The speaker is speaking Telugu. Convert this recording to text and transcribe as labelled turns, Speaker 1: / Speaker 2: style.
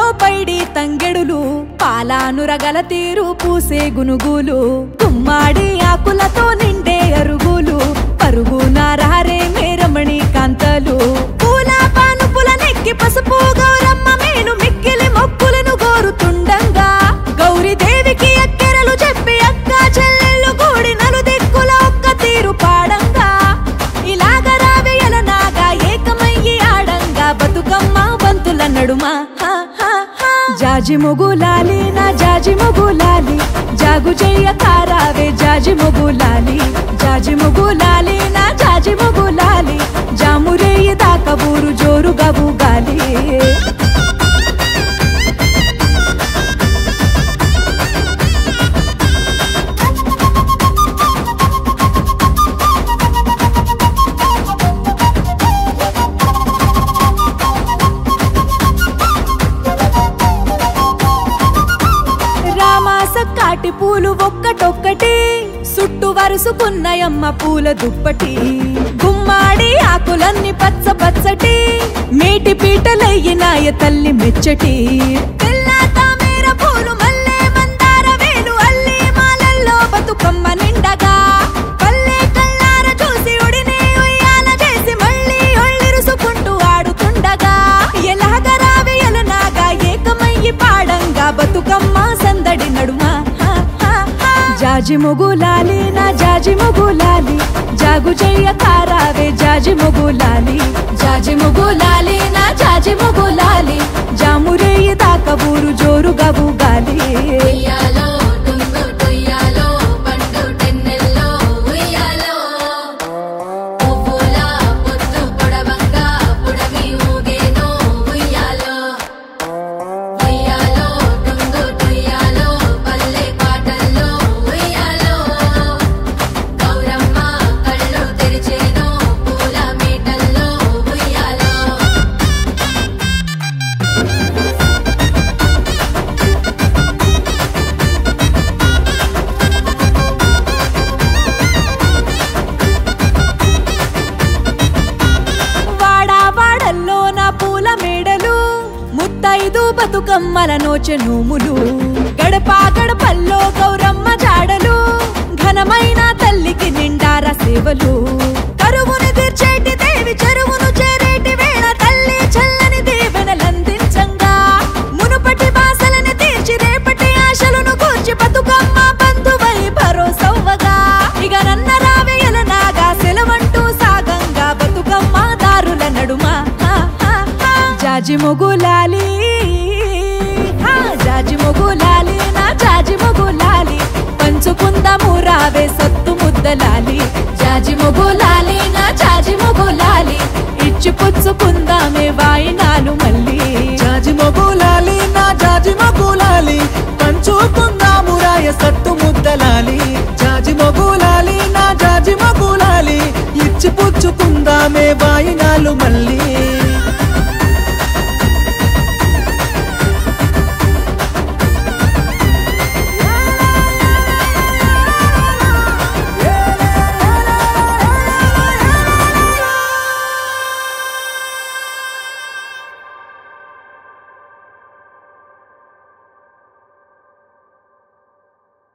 Speaker 1: పొలంలో పైడి తంగెడులు పాలానురగల తీరు పూసే గునుగులు గుమ్మాడి ఆకులతో నిండే అరుగులు పరుగు నారారే మేరమణి కాంతలు పూల పానుపుల నెక్కి పసుపు గౌరమ్మ మేను మిక్కిలి మొక్కులను కోరుతుండంగా గౌరీదేవికి ఎక్కెరలు చెప్పి అక్క చెల్లెళ్ళు కూడి నలుదిక్కుల ఒక్క తీరు పాడంగా ఇలాగ రావేయల నాగా ఏకమయ్యి ఆడంగా బతుకమ్మ బంతుల నడుమ హా, హా, హా. జాజి మొగులాలి నా జాజి మొగులాలి జాగు చెయ్య కారావే జాజి మొగులాలి జాజి మొగులాలి నా జాజి మొగులాలి జామురేయి దాకా ఊరు జోరుగా ఊగాలి రామాస కాటి పూలు ఒక్కటొక్కటి సుట్టు వరుసుకున్నాయమ్మ పూల దుప్పటి గుమ్మాడి ఆకులన్నీ పచ్చ పచ్చటి మేటి పీటలయ్యినాయ తల్లి మెచ్చటి తెల్ల తామేర పూలు మల్లె మందార వేలు అల్లి మాలల్లో బతుకమ్మ నిండగా పల్లె కల్లార చూసి ఉడిని ఉయ్యాల చేసి మళ్ళీ ఒళ్ళిరుసుకుంటూ ఆడుతుండగా ఎలాగ రావేయల నాగా ఏకమయ్యి పాడంగా బతుకమ్మ సందడి నడుమ హా, హా, హా. జాజి మొగులాలి నా జాజి మొగులాలి జాగు చెయ్య కారావే జాజి మొగులాలి జాజి మొగులాలి నా జాజి మొగులాలి జామురేయి దాకా ఊరు జోరుగా ఊగాలి
Speaker 2: ఉయ్యాలో టుంగు టుయ్యాలో పండు టెన్నెల్లో ఉయ్యాలో పువ్వుల పొత్తు పొడవంగా పుడమి ఊగేనో ఉయ్యాలో ఉయ్యాలో టుంగు టుయ్యాలో పల్లె పాటల్లో ఉయ్యాలో గౌరమ్మ కళ్ళు తెరిచేనో పూల మేటల్లో ఉయ్యాలో
Speaker 1: వాడా వాడల్లో నా పూల మేడలు ముత్తైదు బతుకమ్మల నోచె నోములు గడప గడపల్లో గౌరమ్మ జాడలు ఘనమైన తల్లికి నిండార సేవలు కరువుని తీర్చేటి దేవి చెరువును చేరేటి వేళ తల్లి చల్లని దీవెనలందించంగా మునుపటి బాసలని తీర్చి రేపటి ఆశలను కూర్చి బతుకమ్మ బంధువై భరోసవ్వగా ఇక నన్న రావేయల నాగా సెలవంటూ సాగంగా బతుకమ్మ దారుల నడుమ హా, హా, హా. జాజి మొగులాలి హా, జాజి మొగులాలి నా జాజి మొగులాలి పంచుకుందాము రావే సత్తు ముద్దలాలి జాజి మొగులాలి నా జాజి మొగులాలి ఇచ్చి పుచ్చుకుందామే వాయినాలు మళ్ళీ
Speaker 3: జాజి మొగులాలి నా జాజి మొగులాలి పంచుకుందాము రాయ సత్తు ముద్దలాలి జాజి మొగులాలి నా జాజి మొగులాలి ఇచ్చి పుచ్చుకుందామే వాయినాలు మళ్ళీ